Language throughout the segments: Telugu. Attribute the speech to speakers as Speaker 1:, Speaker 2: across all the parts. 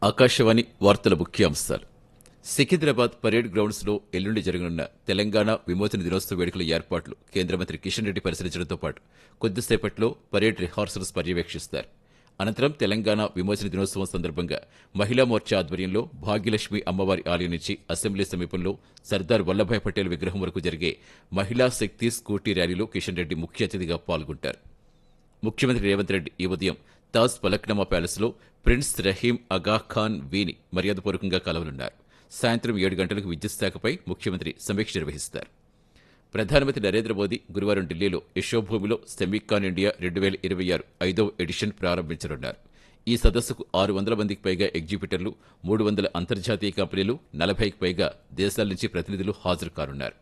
Speaker 1: ఆకాశవాణి వార్తల ముఖ్యాంశాలు సికింద్రాబాద్ పరేడ్ గ్రౌండ్స్ లో ఎల్లుండి జరగనున్న తెలంగాణ విమోచన దినోత్సవ వేడుకల ఏర్పాట్లు కేంద్ర మంత్రి కిషన్ రెడ్డి పరిశీలించడంతో పాటు కొద్దిసేపట్లో పరేడ్ రిహార్సల్స్ పర్యవేక్షిస్తారు అనంతరం తెలంగాణ విమోచన దినోత్సవం సందర్భంగా మహిళా మోర్చా ఆధ్వర్యంలో భాగ్యలక్ష్మి అమ్మవారి ఆలయం నుంచి అసెంబ్లీ సమీపంలో సర్దార్ వల్లభాయ్ పటేల్ విగ్రహం వరకు జరిగే మహిళా శక్తి స్కూటీ ర్యాలీలో కిషన్ రెడ్డి ముఖ్య అతిథిగా పాల్గొంటారు ముఖ్యమంత్రి రేవంత్ రెడ్డి ఈ ఉదయం తాజ్ పలక్నమా ప్యాలెస్లో ప్రిన్స్ రహీం అగా ఖాన్ వీని మర్యాదపూర్వకంగా కలవనున్నారు సాయంత్రం ఏడు గంటలకు విద్యుత్ శాఖపై ముఖ్యమంత్రి సమీక్ష నిర్వహిస్తారు ప్రధానమంత్రి నరేంద్ర మోదీ గురువారం ఢిల్లీలో యశోభూమిలో సెమీకాన్ ఇండియా రెండు వేల ఇరవై ఆరు ఐదవ ఎడిషన్ ప్రారంభించనున్నారు ఈ సదస్సుకు ఆరు వందల మందికి పైగా ఎగ్జిబిటర్లు మూడు వందల అంతర్జాతీయ కంపెనీలు నలభైకి పైగా దేశాల నుంచి ప్రతినిధులు హాజరు కానున్నారు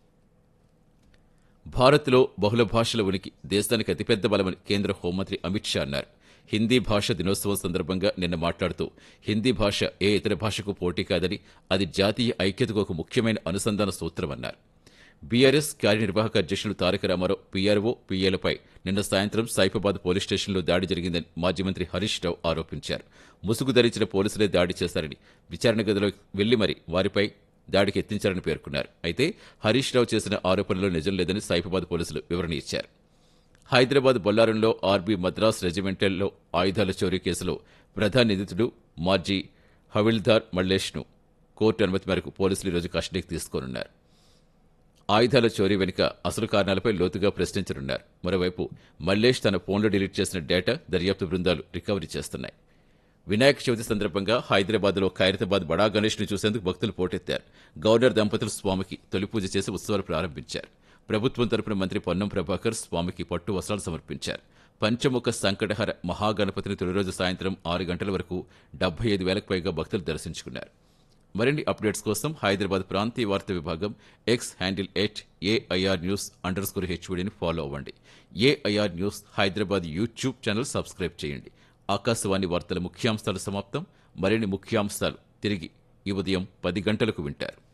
Speaker 1: భారత్లో బహుళ భాషల ఉనికి దేశానికి అతిపెద్ద బలమని కేంద్ర హోంమంత్రి అమిత్ షా అన్నారు హిందీ భాష దినోత్సవం సందర్భంగా నిన్న మాట్లాడుతూ హిందీ భాష ఏ ఇతర భాషకు పోటీ కాదని అది జాతీయ ఐక్యతకు ఒక ముఖ్యమైన అనుసంధాన సూత్రమన్నారు బీఆర్ఎస్ కార్యనిర్వాహక అధ్యక్షులు తారక రామారావు పీఆర్ఓ పీఏలపై నిన్న సాయంత్రం సైఫాబాద్ పోలీస్ స్టేషన్లో దాడి జరిగిందని మాజీ మంత్రి హరీష్ రావు ఆరోపించారు ముసుగు ధరించిన పోలీసులే దాడి చేశారని విచారణ గదిలో వెళ్లి మరి వారిపై దాడికి ఎత్తించారని పేర్కొన్నారు అయితే హరీష్ రావు చేసిన ఆరోపణలో నిజం లేదని సైఫాబాద్ పోలీసులు వివరణ ఇచ్చారు హైదరాబాద్ బొల్లారంలో ఆర్బీ మద్రాస్ రెజిమెంటల్లో ఆయుధాల చోరీ కేసులో ప్రధాన నిందితుడు మాజీ హవిల్దార్ మల్లేష్ను కోర్టు అనుమతి మేరకు పోలీసులు ఈరోజు కస్టడీకి తీసుకోనున్నారు ఆయుధాల చోరీ వెనుక అసలు కారణాలపై లోతుగా ప్రశ్నించనున్నారు మరోవైపు మల్లేష్ తన ఫోన్లో డిలీట్ చేసిన డేటా దర్యాప్తు బృందాలు రికవరీ చేస్తున్నాయి వినాయక చవితి సందర్భంగా హైదరాబాద్లో ఖైరతాబాద్ బడా గణేష్ ను చూసేందుకు భక్తులు పోటెత్తారు గవర్నర్ దంపతులు స్వామికి తొలి పూజ చేసి ఉత్సవాలు ప్రారంభించారు ప్రభుత్వం తరపున మంత్రి పొన్నం ప్రభాకర్ స్వామికి పట్టు వస్త్రాలు సమర్పించారు పంచముఖ సంకటహర మహాగణపతిని తొలి రోజు సాయంత్రం ఆరు గంటల వరకు డెబ్బై ఐదు వేలకు పైగా భక్తులు దర్శించుకున్నారు మరిన్ని అప్డేట్స్ కోసం హైదరాబాద్ ప్రాంతీయ వార్తా విభాగం X handle at AIR news under score హెచ్వీడీని ఫాలో అవ్వండి AIR news Hyderabad YouTube channel subscribe చేయండి ఆకాశవాణి వార్తల ముఖ్యాంశాలు సమాప్తం మరిన్ని ముఖ్యాంశాలు తిరిగి ఈ ఉదయం పది గంటలకు వింటారు